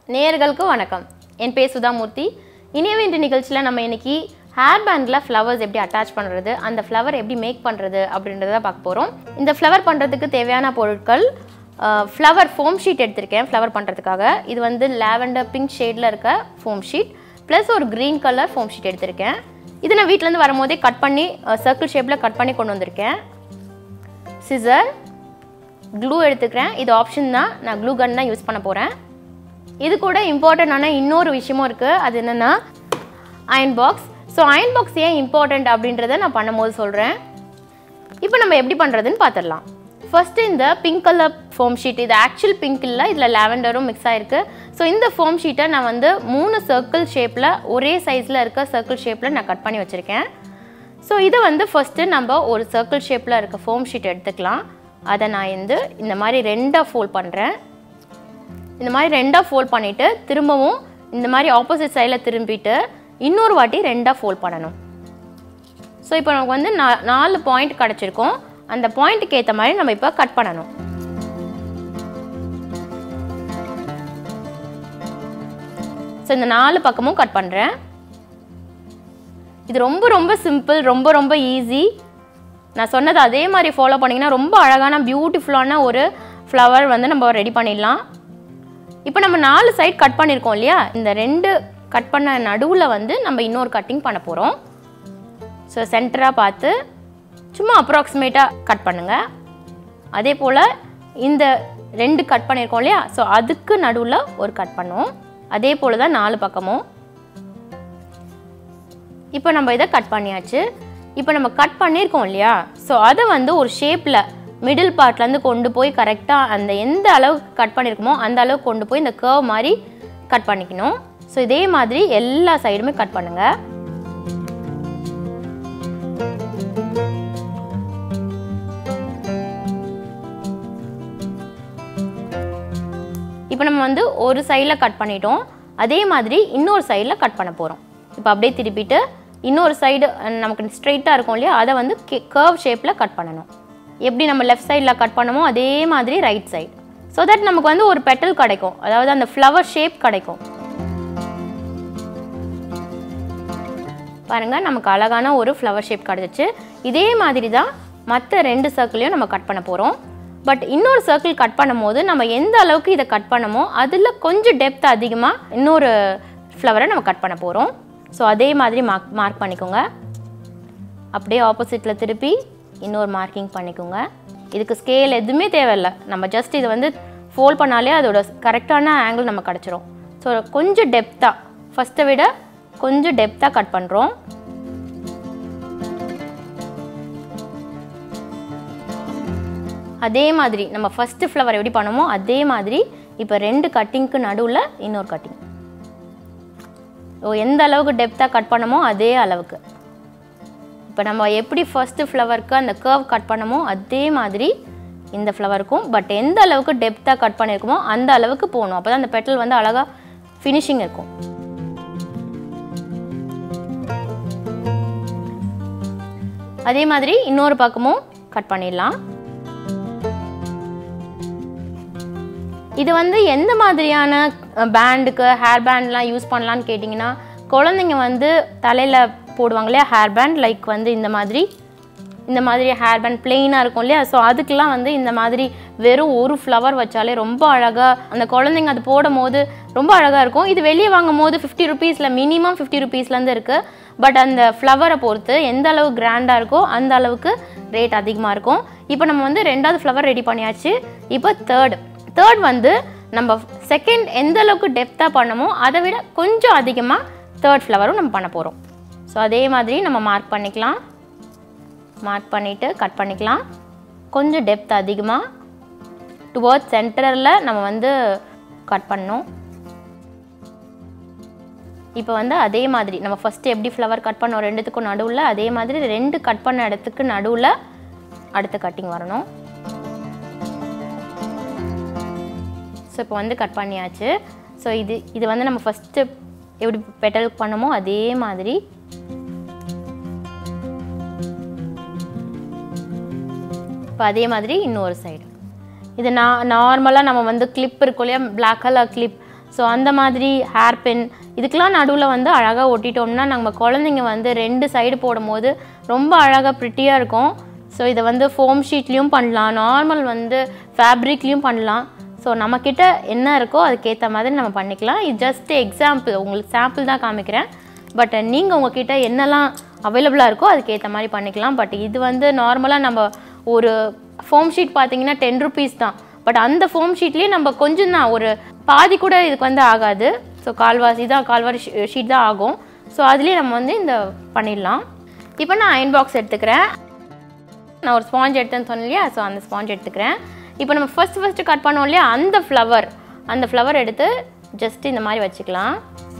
நேயர்களுக்கு வணக்கம் என் பேர் சுதாமூர்த்தி இனியவே இன்று நிகழ்ச்சியில் நம்ம இன்னைக்கு ஹேர் பேண்டில் ஃப்ளவர்ஸ் எப்படி அட்டாச் பண்ணுறது அந்த ஃப்ளவர் எப்படி மேக் பண்ணுறது அப்படின்றத பார்க்க போகிறோம் இந்த ஃப்ளவர் பண்ணுறதுக்கு தேவையான பொருட்கள் ஃப்ளவர் ஃபோம் ஷீட் எடுத்திருக்கேன் ஃப்ளவர் பண்ணுறதுக்காக இது வந்து லாவெண்டர் பிங்க் ஷேடில் இருக்க ஃபோம் ஷீட் ப்ளஸ் ஒரு க்ரீன் கலர் ஃபோம் ஷீட் எடுத்திருக்கேன் இது நான் வீட்டிலேருந்து வரும்போதே கட் பண்ணி சர்க்கிள் ஷேப்பில் கட் பண்ணி கொண்டு வந்திருக்கேன் சிசர் க்ளூ எடுத்துக்கிறேன் இது ஆப்ஷன் தான் நான் க்ளூ கன் தான் யூஸ் பண்ண போகிறேன் இது கூட இம்பார்ட்டண்டான இன்னொரு விஷயமும் இருக்குது அது என்னென்னா iron box so iron box ஏன் இம்பார்ட்டண்ட் அப்படின்றத நான் பண்ணும்போது சொல்கிறேன் இப்போ நம்ம எப்படி பண்ணுறதுன்னு பார்த்துடலாம் ஃபர்ஸ்ட் இந்த பிங்க் கலர் ஃபோம் ஷீட் இது ஆக்சுவல் பிங்க் இல்லை இதில் லாவெண்டரும் மிக்ஸ் ஆயிருக்கு ஸோ இந்த ஃபோம் ஷீட்டை நான் வந்து மூணு சர்க்கிள் ஷேப்பில் ஒரே சைஸில் இருக்க சர்க்கிள் ஷேப்பில் நான் கட் பண்ணி வச்சுருக்கேன் ஸோ இதை வந்து ஃபஸ்ட்டு நம்ம ஒரு சர்க்கிள் ஷேப்பில் இருக்க ஃபோம் ஷீட் எடுத்துக்கலாம் அதை நான் வந்து இந்த மாதிரி ரெண்டாக ஃபோல்ட் பண்ணுறேன் இந்த மாதிரி ரெண்டாக ஃபோல்ட் பண்ணிவிட்டு திரும்பவும் இந்த மாதிரி ஆப்போசிட் சைடில் திரும்பிட்டு இன்னொரு வாட்டி ரெண்டாக ஃபோல்ட் பண்ணணும் ஸோ இப்போ நமக்கு வந்து நா நாலு பாயிண்ட் கிடச்சிருக்கும் அந்த பாயிண்ட்டுக்கு ஏற்ற மாதிரி நம்ம இப்போ கட் பண்ணணும் ஸோ இந்த நாலு பக்கமும் கட் பண்ணுறேன் இது ரொம்ப ரொம்ப சிம்பிள் ரொம்ப ரொம்ப ஈஸி நான் சொன்னது அதே மாதிரி ஃபாலோ பண்ணிங்கன்னா ரொம்ப அழகான பியூட்டிஃபுல்லான ஒரு ஃப்ளவர் வந்து நம்ம ரெடி பண்ணிடலாம் இப்போ நம்ம நாலு சைட் கட் பண்ணியிருக்கோம் இல்லையா இந்த ரெண்டு கட் பண்ண நடுவில் வந்து நம்ம இன்னொரு கட்டிங் பண்ண போகிறோம் ஸோ சென்டராக பார்த்து சும்மா அப்ராக்சிமேட்டாக கட் பண்ணுங்கள் அதே போல் இந்த ரெண்டு கட் பண்ணியிருக்கோம் இல்லையா ஸோ அதுக்கு நடுவில் ஒரு கட் பண்ணுவோம் அதே போல் தான் நாலு பக்கமும் இப்போ நம்ம இதை கட் பண்ணியாச்சு இப்போ நம்ம கட் பண்ணியிருக்கோம் இல்லையா ஸோ அதை வந்து ஒரு ஷேப்பில் மிடில் பார்ட்லேருந்து கொண்டு போய் கரெக்டாக அந்த எந்த அளவுக்கு கட் பண்ணியிருக்கோமோ அந்த அளவுக்கு கொண்டு போய் இந்த கர்வ் மாதிரி கட் பண்ணிக்கணும் ஸோ இதே மாதிரி எல்லா சைடுமே கட் பண்ணுங்கள் இப்போ நம்ம வந்து ஒரு சைடில் கட் பண்ணிட்டோம் அதே மாதிரி இன்னொரு சைடில் கட் பண்ண போகிறோம் இப்போ அப்படியே திருப்பிட்டு இன்னொரு சைடு நமக்கு ஸ்ட்ரெயிட்டாக இருக்கும் இல்லையா அதை வந்து கர்வ் ஷேப்பில் கட் பண்ணணும் எப்படி நம்ம லெஃப்ட் சைடில் கட் பண்ணமோ அதே மாதிரி ரைட் சைடு ஸோ தட் நமக்கு வந்து ஒரு பெட்டல் கிடைக்கும் அதாவது அந்த ஃப்ளவர் ஷேப் கிடைக்கும் பாருங்கள் நமக்கு அழகான ஒரு ஃப்ளவர் ஷேப் கிடச்சிச்சு இதே மாதிரி தான் மற்ற ரெண்டு சர்க்கிளையும் நம்ம கட் பண்ண போகிறோம் பட் இன்னொரு சர்க்கிள் கட் பண்ணும்போது நம்ம எந்த அளவுக்கு இதை கட் பண்ணமோ அதில் கொஞ்சம் டெப்த் அதிகமாக இன்னொரு ஃப்ளவரை நம்ம கட் பண்ண போகிறோம் ஸோ அதே மாதிரி மார்க் மார்க் பண்ணிக்கோங்க அப்படியே ஆப்போசிட்டில் திருப்பி இன்னொரு மார்க்கிங் பண்ணிக்கோங்க இதுக்கு ஸ்கேல் எதுவுமே தேவையில்லை நம்ம ஜஸ்ட் இதை வந்து ஃபோல்ட் பண்ணாலே அதோட கரெக்டான ஆங்கிள் நம்ம கிடச்சிரும் ஸோ கொஞ்சம் டெப்த்தாக ஃபஸ்ட்டை விட கொஞ்சம் டெப்த்தாக கட் பண்ணுறோம் அதே மாதிரி நம்ம ஃபஸ்ட்டு ஃப்ளவர் எப்படி பண்ணுமோ அதே மாதிரி இப்போ ரெண்டு கட்டிங்க்கு நடுவில் இன்னொரு கட்டிங் ஓ எந்த அளவுக்கு டெப்த்தாக கட் பண்ணமோ அதே அளவுக்கு இப்போ நம்ம எப்படி ஃபர்ஸ்ட் ஃப்ளவருக்கு அந்த கர்வ் கட் பண்ணமோ அதே மாதிரி இந்த ஃப்ளவருக்கும் பட் எந்த அளவுக்கு டெப்த்தாக கட் பண்ணியிருக்குமோ அந்த அளவுக்கு போகணும் அப்போ தான் அந்த பெட்டல் வந்து அழகாக ஃபினிஷிங் இருக்கும் அதே மாதிரி இன்னொரு பக்கமும் கட் பண்ணிடலாம் இது வந்து எந்த மாதிரியான பேண்டுக்கு ஹேர் பேண்ட்லாம் யூஸ் பண்ணலான்னு கேட்டிங்கன்னா குழந்தைங்க வந்து தலையில் போடுவாங்க இல்லையா ஹேர் பேண்ட் லைக் வந்து இந்த மாதிரி இந்த மாதிரி ஹேர் பேண்ட் பிளெயினாக இருக்கும் இல்லையா ஸோ அதுக்கெலாம் வந்து இந்த மாதிரி வெறும் ஒரு ஃப்ளவர் வச்சாலே ரொம்ப அழகாக அந்த குழந்தைங்க அது போடும் போது ரொம்ப அழகாக இருக்கும் இது வெளியே வாங்கும் போது ஃபிஃப்டி ருபீஸில் மினிமம் ஃபிஃப்டி ருபீஸ்லேருந்து இருக்குது பட் அந்த ஃப்ளவரை பொறுத்து எந்த அளவு கிராண்டாக இருக்கோ அந்த அளவுக்கு ரேட் அதிகமாக இருக்கும் இப்போ நம்ம வந்து ரெண்டாவது ஃப்ளவர் ரெடி பண்ணியாச்சு இப்போ தேர்ட் தேர்ட் வந்து நம்ம செகண்ட் எந்த அளவுக்கு டெப்த்தாக பண்ணமோ அதை விட கொஞ்சம் அதிகமாக தேர்ட் ஃப்ளவரும் நம்ம பண்ண போகிறோம் ஸோ அதே மாதிரி நம்ம மார்க் பண்ணிக்கலாம் மார்க் பண்ணிவிட்டு கட் பண்ணிக்கலாம் கொஞ்சம் டெப்த் அதிகமாக டுவர்ட்ஸ் சென்டரில் நம்ம வந்து கட் பண்ணோம் இப்போ வந்து அதே மாதிரி நம்ம ஃபஸ்ட்டு எப்படி ஃப்ளவர் கட் பண்ணோம் ரெண்டுத்துக்கும் நடுவில் அதே மாதிரி ரெண்டு கட் பண்ண இடத்துக்கு நடுவில் அடுத்த கட்டிங் வரணும் ஸோ இப்போ வந்து கட் பண்ணியாச்சு ஸோ இது இது வந்து நம்ம ஃபஸ்ட்டு எப்படி பெட்டல் பண்ணமோ அதே மாதிரி இப்போ அதே மாதிரி இன்னொரு சைடு இது நான் நார்மலாக நம்ம வந்து கிளிப் இருக்கும் இல்லையா பிளாக் கலர் கிளிப் ஸோ அந்த மாதிரி ஹேர் பின் இதுக்கெலாம் நடுவில் வந்து அழகாக ஒட்டிட்டோம்னா நம்ம குழந்தைங்க வந்து ரெண்டு சைடு போடும்போது ரொம்ப அழகாக ப்ரிட்டியாக இருக்கும் ஸோ இதை வந்து ஃபோம் ஷீட்லேயும் பண்ணலாம் நார்மல் வந்து ஃபேப்ரிக்லேயும் பண்ணலாம் ஸோ நம்மக்கிட்ட என்ன இருக்கோ அதுக்கேற்ற மாதிரி நம்ம பண்ணிக்கலாம் இது ஜஸ்ட் எக்ஸாம்பிள் உங்களுக்கு சாம்பிள் தான் காமிக்கிறேன் பட் நீங்கள் உங்ககிட்ட என்னெல்லாம் அவைலபிளாக இருக்கோ அதுக்கேற்ற மாதிரி பண்ணிக்கலாம் பட் இது வந்து நார்மலாக நம்ம ஒரு ஃபோம் ஷீட் பார்த்தீங்கன்னா டென் ருபீஸ் தான் பட் அந்த ஃபோம் ஷீட்லேயே நம்ம கொஞ்சம் தான் ஒரு பாதி கூட இதுக்கு வந்து ஆகாது ஸோ கால்வாசி தான் கால்வாரி ஷீட் தான் ஆகும் ஸோ அதுலேயே நம்ம வந்து இந்த பண்ணிடலாம் இப்போ நான் அயன் பாக்ஸ் எடுத்துக்கிறேன் நான் ஒரு ஸ்பாஞ்ச் எடுத்தேன்னு சொன்னேன் இல்லையா ஸோ அந்த ஸ்பாஞ்ச் எடுத்துக்கிறேன் இப்போ நம்ம ஃபர்ஸ்ட் ஃபஸ்ட்டு கட் பண்ணோம் இல்லையா அந்த ஃப்ளவர் அந்த ஃப்ளவர் எடுத்து ஜஸ்ட் இந்த மாதிரி வச்சுக்கலாம்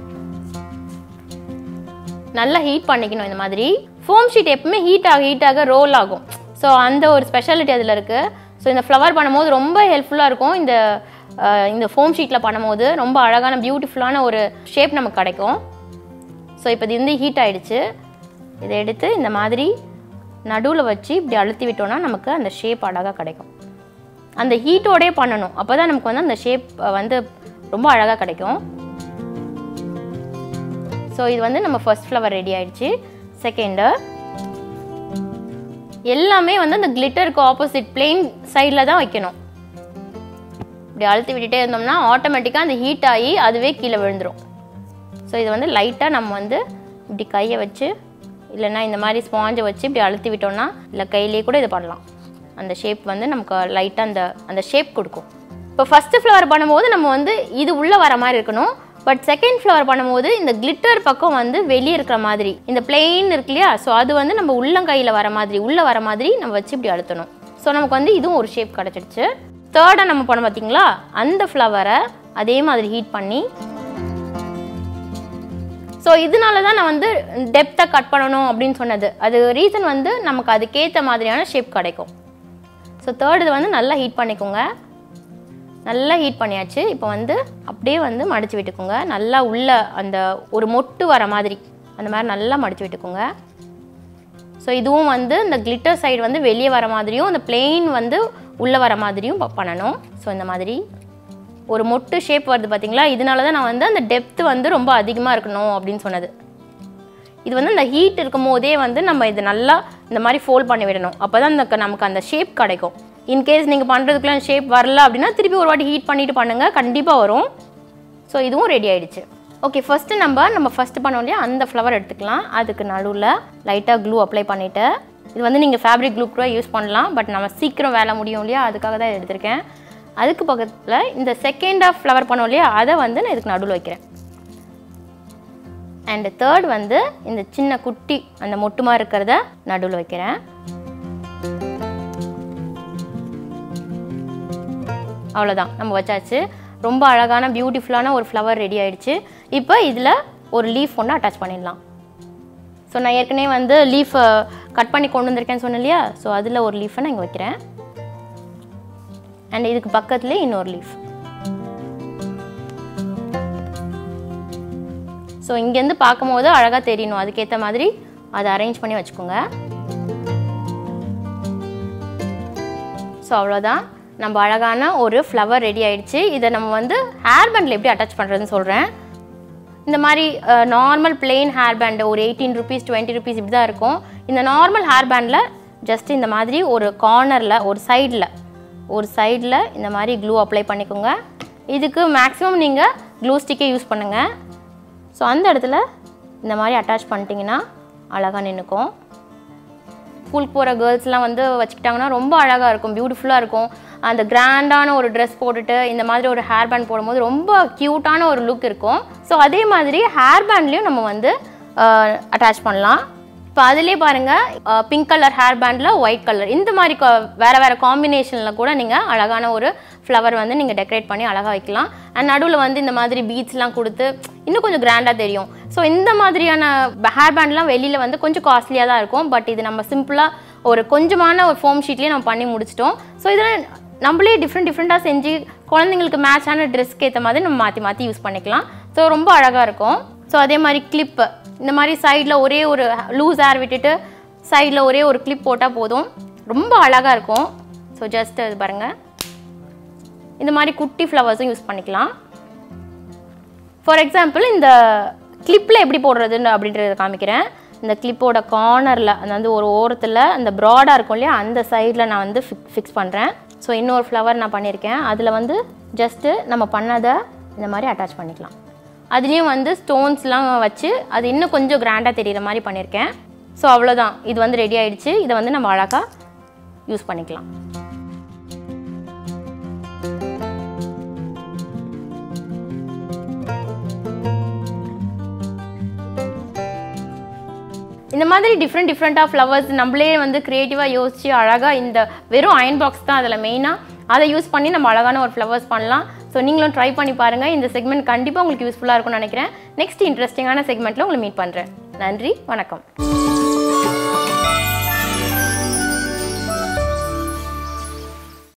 நல்லா ஹீட் பண்ணிக்கணும் இந்த மாதிரி ஃபோம் ஷீட் எப்பவுமே ஹீட் ஆக ஹீட் ஆக ரோல் ஆகும் ஸோ அந்த ஒரு ஸ்பெஷாலிட்டி அதில் இருக்குது ஸோ இந்த ஃப்ளவர் பண்ணும்போது ரொம்ப ஹெல்ப்ஃபுல்லாக இருக்கும் இந்த அஹ், இந்த ஃபோம் ஷீட்டில் பண்ணும்போது ரொம்ப அழகான பியூட்டிஃபுல்லான ஒரு ஷேப் நமக்கு கிடைக்கும் ஸோ இப்போ இது வந்து ஹீட் ஆயிடுச்சு இதை எடுத்து இந்த மாதிரி நடுவில் வச்சு இப்படி அழுத்தி விட்டோம்னா நமக்கு அந்த ஷேப் அழகாக கிடைக்கும் அந்த ஹீட்டோடே பண்ணணும் அப்போ தான் நமக்கு வந்து அந்த ஷேப் வந்து ரொம்ப அழகாக கிடைக்கும் ஸோ இது வந்து நம்ம ஃபர்ஸ்ட் ஃப்ளவர் ரெடி ஆயிடுச்சு செகண்டு எல்லாமே வந்து அந்த கிளிட்டருக்கு ஆப்போசிட் பிளெயின் சைடில் தான் வைக்கணும் இப்படி அழுத்தி விட்டுட்டே இருந்தோம்னா ஆட்டோமேட்டிக்காக அந்த ஹீட் ஆகி அதுவே கீழே விழுந்துரும் ஸோ இது வந்து லைட்டாக நம்ம வந்து இப்படி கையை வச்சு இல்லைன்னா இந்த மாதிரி ஸ்பாஞ்சை வச்சு இப்படி அழுத்தி விட்டோம்னா இல்லை கையிலேயே கூட இது பண்ணலாம் அந்த ஷேப் வந்து நமக்கு லைட்டாக அந்த அந்த ஷேப் கொடுக்கும் இப்போ ஃபஸ்ட்டு ஃப்ளவர் பண்ணும்போது நம்ம வந்து இது உள்ளே வர மாதிரி இருக்கணும் பட் செகண்ட் ஃப்ளவர் பண்ணும்போது இந்த கிளிட்டர் பக்கம் வந்து வெளியே இருக்கிற மாதிரி இந்த பிளெயின் இருக்கு இல்லையா ஸோ அது வந்து நம்ம உள்ளங்கையில் வர மாதிரி உள்ளே வர மாதிரி நம்ம வச்சு இப்படி அழுத்தணும் ஸோ நமக்கு வந்து இதுவும் ஒரு ஷேப் கிடச்சிடுச்சு தேர்டாக நம்ம பண்ணோம் பார்த்தீங்களா அந்த ஃப்ளவரை அதே மாதிரி ஹீட் பண்ணி ஸோ இதனால தான் நான் வந்து டெப்த்தை கட் பண்ணணும் அப்படின்னு சொன்னது அது ரீசன் வந்து நமக்கு அதுக்கேற்ற மாதிரியான ஷேப் கிடைக்கும் ஸோ தேர்ட் இது வந்து நல்லா ஹீட் பண்ணிக்கோங்க நல்லா ஹீட் பண்ணியாச்சு இப்போ வந்து அப்படியே வந்து மடிச்சு விட்டுக்கோங்க நல்லா உள்ள அந்த ஒரு மொட்டு வர மாதிரி அந்த மாதிரி நல்லா மடிச்சு விட்டுக்கோங்க ஸோ இதுவும் வந்து இந்த கிளிட்டர் சைடு வந்து வெளியே வர மாதிரியும் அந்த பிளெயின் வந்து உள்ளே வர மாதிரியும் ப- பண்ணணும் ஸோ இந்த மாதிரி ஒரு மொட்டு ஷேப் வருது பார்த்தீங்களா இதனால தான் நான் வந்து அந்த டெப்த் வந்து ரொம்ப அதிகமாக இருக்கணும் அப்படின்னு சொன்னது இது வந்து இந்த ஹீட் இருக்கும் போதே வந்து நம்ம இது நல்லா இந்த மாதிரி ஃபோல்ட் பண்ணி விடணும் அப்போ தான் அந்த நமக்கு அந்த ஷேப் கிடைக்கும் இன்கேஸ் நீங்கள் பண்ணுறதுக்குலாம் ஷேப் வரல அப்படின்னா திருப்பி ஒரு வாட்டி ஹீட் பண்ணிட்டு பண்ணுங்கள் கண்டிப்பாக வரும் ஸோ இதுவும் ரெடி ஆயிடுச்சு ஓகே ஃபஸ்ட்டு நம்ம நம்ம ஃபஸ்ட்டு பண்ணோம் இல்லையா அந்த ஃப்ளவர் எடுத்துக்கலாம் அதுக்கு நடுவில் லைட்டாக க்ளூ அப்ளை பண்ணிவிட்டு இது வந்து நீங்கள் ஃபேப்ரிக் க்ளூ கூட யூஸ் பண்ணலாம் பட் நம்ம சீக்கிரம் வேலை முடியும் இல்லையா அதுக்காக தான் இதை எடுத்திருக்கேன் அதுக்கு பக்கத்தில் இந்த செகண்ட் ஆஃப் ஃப்ளவர் பண்ணோம் இல்லையா அதை வந்து நான் இதுக்கு நடுவில் வைக்கிறேன் அண்ட் தேர்ட் வந்து இந்த சின்ன குட்டி அந்த மொட்டுமா இருக்கிறத நடுவில் வைக்கிறேன் அவ்வளோதான் நம்ம வச்சாச்சு ரொம்ப அழகான பியூட்டிஃபுல்லான ஒரு ஃப்ளவர் ரெடி ஆயிடுச்சு இப்போ இதில் ஒரு லீஃப் ஒன்று அட்டாச் பண்ணிடலாம் ஸோ நான் ஏற்கனவே வந்து லீஃப் கட் பண்ணி கொண்டு வந்திருக்கேன்னு சொன்னேன் இல்லையா ஸோ அதில் ஒரு லீஃபை நான் இங்கே வைக்கிறேன் அண்ட் இதுக்கு பக்கத்துலேயே இன்னொரு லீஃப் ஸோ இங்கேருந்து பார்க்கும்போது அழகாக தெரியணும் அதுக்கேற்ற மாதிரி அதை அரேஞ்ச் பண்ணி வச்சுக்கோங்க ஸோ அவ்வளோதான் நம்ம அழகான ஒரு ஃப்ளவர் ரெடி ஆயிடுச்சு இதை நம்ம வந்து ஹேர் பேண்டில் எப்படி அட்டாச் பண்ணுறதுன்னு சொல்கிறேன் இந்த மாதிரி நார்மல் பிளெயின் ஹேர் பேண்டு ஒரு எயிட்டீன் ருபீஸ் டுவெண்ட்டி ருபீஸ் இப்படி தான் இருக்கும் இந்த நார்மல் ஹேர் பேண்டில் ஜஸ்ட் இந்த மாதிரி ஒரு கார்னரில் ஒரு சைடில் ஒரு சைடில் இந்த மாதிரி க்ளூ அப்ளை பண்ணிக்கோங்க இதுக்கு மேக்ஸிமம் நீங்கள் க்ளூ ஸ்டிக்கே யூஸ் பண்ணுங்கள் ஸோ அந்த இடத்துல இந்த மாதிரி அட்டாச் பண்ணிட்டீங்கன்னா அழகாக நின்றுக்கும் ஸ்கூலுக்கு போகிற கேர்ள்ஸ்லாம் வந்து வச்சுக்கிட்டாங்கன்னா ரொம்ப அழகாக இருக்கும் பியூட்டிஃபுல்லாக இருக்கும் அந்த கிராண்டான ஒரு ட்ரெஸ் போட்டுட்டு இந்த மாதிரி ஒரு ஹேர் பேண்ட் போடும்போது ரொம்ப க்யூட்டான ஒரு லுக் இருக்கும் ஸோ அதே மாதிரி ஹேர் பேண்ட்லேயும் நம்ம வந்து அட்டாச் பண்ணலாம் இப்போ அதுலேயே பாருங்கள் பிங்க் கலர் ஹேர் பேண்டில் ஒயிட் கலர் இந்த மாதிரி co- வேற வேற காம்பினேஷனில் கூட நீங்கள் அழகான ஒரு ஃப்ளவர் வந்து நீங்கள் டெக்கரேட் பண்ணி அழகாக வைக்கலாம் அண்ட் நடுவில் வந்து இந்த மாதிரி பீட்ஸ்லாம் கொடுத்து இன்னும் கொஞ்சம் கிராண்டாக தெரியும் ஸோ இந்த மாதிரியான ஹேர் பேண்ட்லாம் வெளியில் வந்து கொஞ்சம் காஸ்ட்லியாக தான் இருக்கும் பட் இது நம்ம சிம்பிளாக ஒரு கொஞ்சமான ஒரு ஃபோம் ஷீட்லேயே நம்ம பண்ணி முடிச்சிட்டோம் ஸோ இதில் நம்மளே டிஃப்ரெண்ட் டிஃப்ரெண்ட்டாக செஞ்சு குழந்தைங்களுக்கு மேட்சான ட்ரெஸ்க்கு ஏற்ற மாதிரி நம்ம மாற்றி மாற்றி யூஸ் பண்ணிக்கலாம் ஸோ ரொம்ப அழகாக இருக்கும் ஸோ அதே மாதிரி கிளிப்பு இந்த மாதிரி சைடில் ஒரே ஒரு லூஸ் ஹேர் விட்டுட்டு சைடில் ஒரே ஒரு கிளிப் போட்டால் போதும் ரொம்ப அழகாக இருக்கும் ஸோ ஜஸ்ட் இது பாருங்கள் இந்த மாதிரி குட்டி ஃப்ளவர்ஸும் யூஸ் பண்ணிக்கலாம் ஃபார் எக்ஸாம்பிள் இந்த கிளிப்பில் எப்படி போடுறதுன்னு அப்படின்றத காமிக்கிறேன் இந்த கிளிப்போட கார்னரில் அதாவது ஒரு ஓரத்தில் அந்த ப்ராடாக இருக்கும் இல்லையா அந்த சைடில் நான் வந்து ஃபிக் ஃபிக்ஸ் பண்ணுறேன் ஸோ இன்னொரு ஃப்ளவர் நான் பண்ணியிருக்கேன் அதில் வந்து ஜஸ்ட்டு நம்ம பண்ணதை இந்த மாதிரி அட்டாச் பண்ணிக்கலாம் அதுலேயும் வந்து ஸ்டோன்ஸ்லாம் வச்சு அது இன்னும் கொஞ்சம் கிராண்டாக தெரிகிற மாதிரி பண்ணியிருக்கேன் ஸோ அவ்வளோதான் இது வந்து ரெடி ஆயிடுச்சு இதை வந்து நம்ம அழகாக யூஸ் பண்ணிக்கலாம் இந்த மாதிரி டிஃப்ரெண்ட் டிஃப்ரெண்ட்டாக ஃப்ளவர்ஸ் நம்மளே வந்து க்ரியேட்டிவாக யோசிச்சு அழகாக இந்த வெறும் அயன் பாக்ஸ் தான் அதில் மெயினாக அதை யூஸ் பண்ணி நம்ம அழகான ஒரு ஃப்ளவர்ஸ் பண்ணலாம் ஸோ நீங்களும் ட்ரை பண்ணி பாருங்கள் இந்த செக்மெண்ட் கண்டிப்பாக உங்களுக்கு யூஸ்ஃபுல்லாக இருக்கும்னு நினைக்கிறேன் நெக்ஸ்ட் இன்ட்ரெஸ்டிங்கான செக்மெண்ட்டில் உங்களை மீட் பண்ணுறேன் நன்றி வணக்கம்